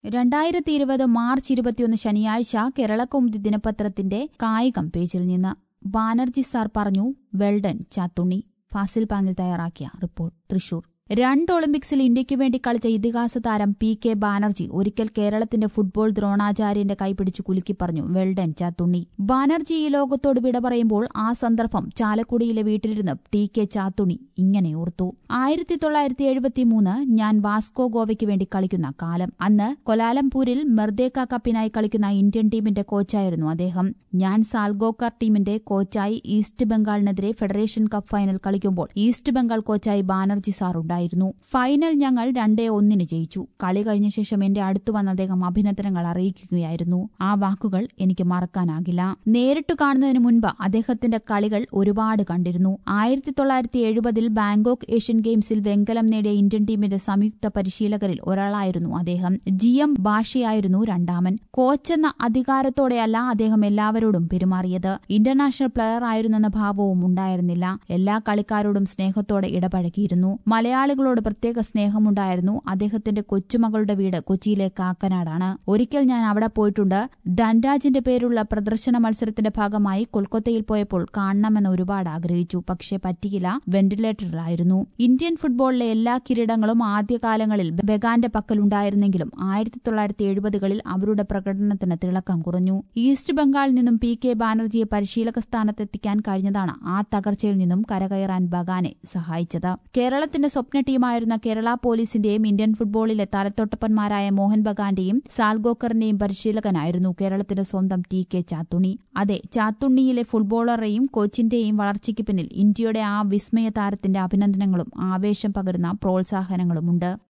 രണ്ടായിരത്തി ഇരുപത് മാർച്ച് ഇരുപത്തിയൊന്ന് ശനിയാഴ്ച കേരളകൗമുദി ദിനപത്രത്തിന്റെ കായികം പേജിൽ നിന്ന് ബാനർജി സാർ പറഞ്ഞു വെൽഡൻ ചാത്തുണ്ണി ഫാസിൽ പാങ്ങിൽ തയ്യാറാക്കിയ റിപ്പോർട്ട് തൃശൂർ രണ്ട് ഒളിമ്പിക്സിൽ ഇന്ത്യയ്ക്ക് വേണ്ടി കളിച്ച ഇതിഹാസ താരം പി കെ ബാനർജി ഒരിക്കൽ കേരളത്തിന്റെ ഫുട്ബോൾ ദ്രോണാചാര്യന്റെ കൈപിടിച്ച് കുലുക്കി പറഞ്ഞു വെൽഡൻ ചാത്തുണ്ണി ബാനർജി ഈ ലോകത്തോട് വിട പറയുമ്പോൾ ആ സന്ദർഭം ചാലക്കുടിയിലെ വീട്ടിലിരുന്ന് ടി കെ ചാത്തുണ്ണി ഇങ്ങനെ ഓർത്തു ആയിരത്തി തൊള്ളായിരത്തി എഴുപത്തിമൂന്ന് ഞാൻ വാസ്കോ ഗോവയ്ക്ക് വേണ്ടി കളിക്കുന്ന കാലം അന്ന് കൊലാലംപൂരിൽ മെർദേക്ക കപ്പിനായി കളിക്കുന്ന ഇന്ത്യൻ ടീമിന്റെ കോച്ചായിരുന്നു അദ്ദേഹം ഞാൻ സാൽഗോക്കർ ടീമിന്റെ കോച്ചായി ഈസ്റ്റ് ബംഗാളിനെതിരെ ഫെഡറേഷൻ കപ്പ് ഫൈനൽ കളിക്കുമ്പോൾ ഈസ്റ്റ് ബംഗാൾ കോച്ചായി ബാനർജി സാർ ഉണ്ടായിരുന്നു ഫൈനൽ ഞങ്ങൾ രണ്ടേ ഒന്നിന് ജയിച്ചു കളി കഴിഞ്ഞ ശേഷം എന്റെ അടുത്തു വന്ന അദ്ദേഹം അഭിനന്ദനങ്ങൾ അറിയിക്കുകയായിരുന്നു ആ വാക്കുകൾ എനിക്ക് മറക്കാനാകില്ല നേരിട്ട് കാണുന്നതിന് മുൻപ് അദ്ദേഹത്തിന്റെ കളികൾ ഒരുപാട് കണ്ടിരുന്നു ആയിരത്തി തൊള്ളായിരത്തി എഴുപതിൽ ബാങ്കോക്ക് ഏഷ്യൻ ഗെയിംസിൽ വെങ്കലം നേടിയ ഇന്ത്യൻ ടീമിന്റെ സംയുക്ത പരിശീലകരിൽ ഒരാളായിരുന്നു അദ്ദേഹം ജി എം ഭാഷയായിരുന്നു രണ്ടാമൻ കോച്ചെന്ന അധികാരത്തോടെയല്ല അദ്ദേഹം എല്ലാവരോടും പെരുമാറിയത് ഇന്റർനാഷണൽ പ്ലെയർ ആയിരുന്നെന്ന ഭാവവും ഉണ്ടായിരുന്നില്ല എല്ലാ കളിക്കാരോടും സ്നേഹത്തോടെ ഇടപഴകിയിരുന്നു മലയാളികളോട് പ്രത്യേക സ്നേഹമുണ്ടായിരുന്നു അദ്ദേഹത്തിന്റെ കൊച്ചുമകളുടെ വീട് കൊച്ചിയിലെ കാക്കനാടാണ് ഒരിക്കൽ ഞാൻ അവിടെ പോയിട്ടുണ്ട് ധൻരാജിന്റെ പേരുള്ള പ്രദർശന മത്സരത്തിന്റെ ഭാഗമായി കൊൽക്കത്തയിൽ പോയപ്പോൾ കാണണമെന്ന് ഒരുപാട് ആഗ്രഹിച്ചു പക്ഷേ പറ്റിയില്ല വെന്റിലേറ്ററിലായിരുന്നു ഇന്ത്യൻ ഫുട്ബോളിലെ എല്ലാ കിരീടങ്ങളും ആദ്യകാലങ്ങളിൽ ബെഗാന്റെ പക്കലുണ്ടായിരുന്നെങ്കിലും ആയിരത്തി തൊള്ളായിരത്തി എഴുപതുകളിൽ അവരുടെ പ്രകടനത്തിന് തിളക്കം കുറഞ്ഞു ഈസ്റ്റ് ബംഗാളിൽ നിന്നും പി കെ ബാനർജിയെ പരിശീലക സ്ഥാനത്തെത്തിക്കാൻ കഴിഞ്ഞതാണ് ആ തകർച്ചയിൽ നിന്നും കരകയറാൻ ബഗാനെ സഹായിച്ചത് കേരളത്തിന്റെ സ്വപ്ന ടീമായിരുന്ന കേരള പോലീസിന്റെയും ഇന്ത്യൻ ഫുട്ബോളിലെ തലത്തൊട്ടപ്പന്മാരായ മോഹൻ ബഗാന്റെയും സാൽഗോക്കറിന്റെയും പരിശീലകനായിരുന്നു കേരളത്തിന്റെ സ്വന്തം ടി കെ ചാത്തുണ്ണി അതെ ചാത്തുണ്ണിയിലെ ഫുട്ബോളറെയും കോച്ചിന്റെയും വളർച്ചയ്ക്ക് പിന്നിൽ ഇന്ത്യയുടെ ആ വിസ്മയ താരത്തിന്റെ അഭിനന്ദനങ്ങളും ആവേശം പകരുന്ന പ്രോത്സാഹനങ്ങളുമുണ്ട്